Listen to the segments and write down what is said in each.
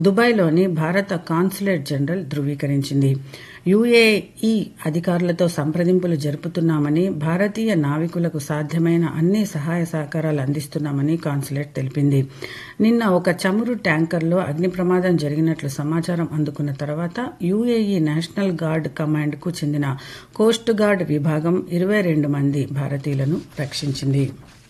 దుబాయ్లోని భారత consulate general ధృవీకరించింది UAE అధికారులతో సంప్రదింపులు జరుపుతున్నామని భారతీయ నావికులకు సాధ్యమైన అన్ని సహాయ సహకారాలు అందిస్తున్నామని కాన్సులేట్ తెలిపింది నిన్న ఒక చమురు ట్యాంకర్లో అగ్ని ప్రమాదం జరిగినట్లు సమాచారం అందుకున్న తర్వాత యుఏఈ నేషనల్ గార్డ్ కమాండ్కు చెందిన కోస్ట్ గార్డ్ విభాగం ఇరవై రెండు మంది భారతీయులను రక్షించింది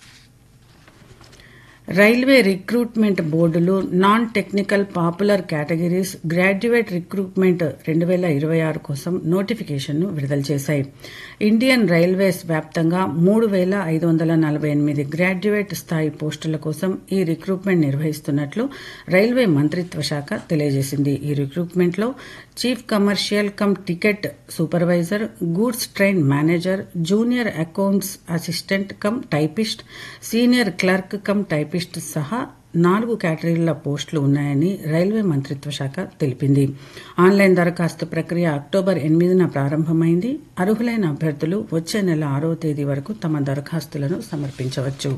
రైల్వే రిక్రూట్మెంట్ బోర్డులు non technical popular categories graduate recruitment రెండు వేల ఇరవై ఆరు కోసం నోటిఫికేషన్ను విడుదల చేశాయి ఇండియన్ రైల్వేస్ వ్యాప్తంగా మూడు వేల ఐదు వందల నలభై ఎనిమిది గ్రాడ్యుయేట్ స్థాయి పోస్టుల కోసం ఈ రిక్రూట్మెంట్ నిర్వహిస్తున్నట్లు రైల్వే మంత్రిత్వ శాఖ తెలియజేసింది ఈ రిక్రూట్మెంట్లో chief commercial cum ticket supervisor goods train manager junior accounts assistant cum typist senior clerk cum typist సహా నాలుగు కేటగిరీల పోస్టులు ఉన్నాయని రైల్వే మంత్రిత్వ శాఖ తెలిపింది ఆన్లైన్ దరఖాస్తు ప్రక్రియ అక్టోబర్ ఎనిమిదిన ప్రారంభమైంది అర్హులైన అభ్యర్థులు వచ్చే నెల ఆరో తేదీ వరకు తమ దరఖాస్తులను సమర్పించవచ్చు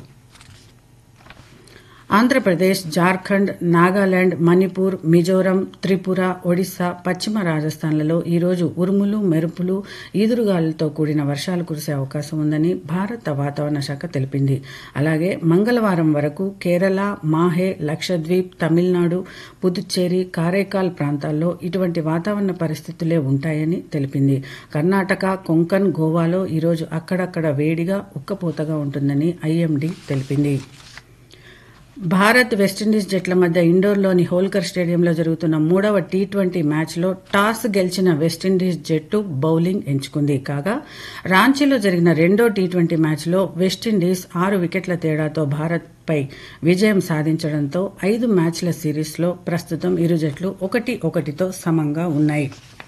ఆంధ్రప్రదేశ్ జార్ఖండ్ నాగాలాండ్ మణిపూర్ మిజోరం త్రిపుర ఒడిశా పశ్చిమ రాజస్థాన్లలో ఈరోజు ఉరుములు మెరుపులు ఈదురుగాలులతో కూడిన వర్షాలు కురిసే అవకాశం ఉందని భారత వాతావరణ శాఖ తెలిపింది అలాగే మంగళవారం వరకు కేరళ మాహే లక్షద్వీప్ తమిళనాడు పుదుచ్చేరి కారైకాల్ ప్రాంతాల్లో ఇటువంటి వాతావరణ పరిస్థితులే ఉంటాయని తెలిపింది కర్ణాటక కొంకన్ గోవాలో ఈరోజు అక్కడక్కడ వేడిగా ఉక్కపోతగా ఉంటుందని ఐఎండీ తెలిపింది భారత్ వెస్టిండీస్ జట్ల మధ్య ఇండోర్లోని హోల్కర్ స్టేడియంలో జరుగుతున్న మూడవ టీ ట్వంటీ మ్యాచ్లో టాస్ గెలిచిన వెస్టిండీస్ జట్టు బౌలింగ్ ఎంచుకుంది కాగా రాంచీలో జరిగిన రెండో టీ ట్వంటీ మ్యాచ్లో వెస్టిండీస్ ఆరు వికెట్ల తేడాతో భారత్ పై విజయం సాధించడంతో ఐదు మ్యాచ్ల సిరీస్లో ప్రస్తుతం ఇరు జట్లు ఒకటి ఒకటితో సమంగా ఉన్నాయి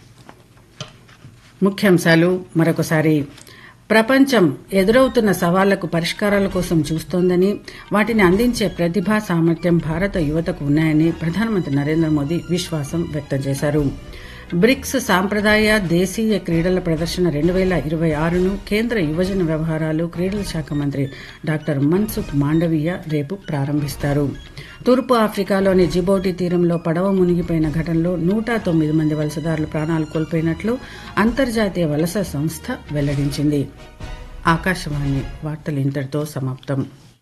ముఖ్యాంశాలు మరొకసారి ప్రపంచం ఎదురవుతున్న సవాళ్లకు పరిష్కారాల కోసం చూస్తోందని వాటిని అందించే ప్రతిభా సామర్థ్యం భారత యువతకు ఉన్నాయని ప్రధానమంత్రి నరేంద్ర మోదీ విశ్వాసం వ్యక్తం చేశారు బ్రిక్స్ సాంప్రదాయ దేశీయ క్రీడల ప్రదర్శన రెండు వేల ఇరవై ఆరును కేంద్ర యువజన వ్యవహారాలు క్రీడల శాఖ మంత్రి డాక్టర్ మన్సుఖ్ మాండవీయ రేపు ప్రారంభిస్తారు తూర్పు ఆఫ్రికాలోని జిబౌటి తీరంలో పడవ మునిగిపోయిన ఘటనలో నూట తొమ్మిది మంది వలసదారులు ప్రాణాలు కోల్పోయినట్లు అంతర్జాతీయ వలస సంస్థ వెల్లడించింది ఆకాశవాణి వార్తలు ఇంతటితో సమాప్తం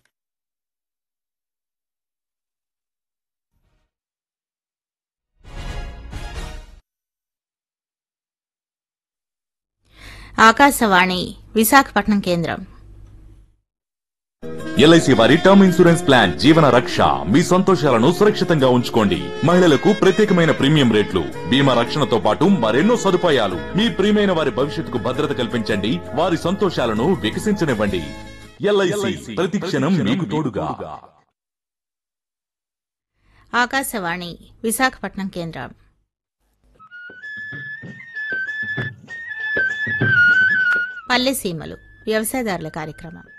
ఆకాశవాణి విశాఖపట్నం కేంద్రం ఎల్ఐసి వారి టర్మ్ ఇన్సూరెన్స్ ప్లాన్ జీవన రక్ష మీ సంతోషాలను సురక్షితంగా ఉంచుకోండి మహిళలకు ప్రత్యేకమైన ప్రీమియం రేట్లు బీమా రక్షణతో పాటు మరెన్నో సదుపాయాలు మీ ప్రియమైన వారి భవిష్యత్తుకు భద్రత కల్పించండి వారి సంతోషాలను వికసించనివ్వండి ఎల్ఐసి ప్రతి క్షణం మీకు తోడుగా ఆకాశవాణి విశాఖపట్నం కేంద్రం పల్లెసీమలు వ్యవసాయదారుల కార్యక్రమం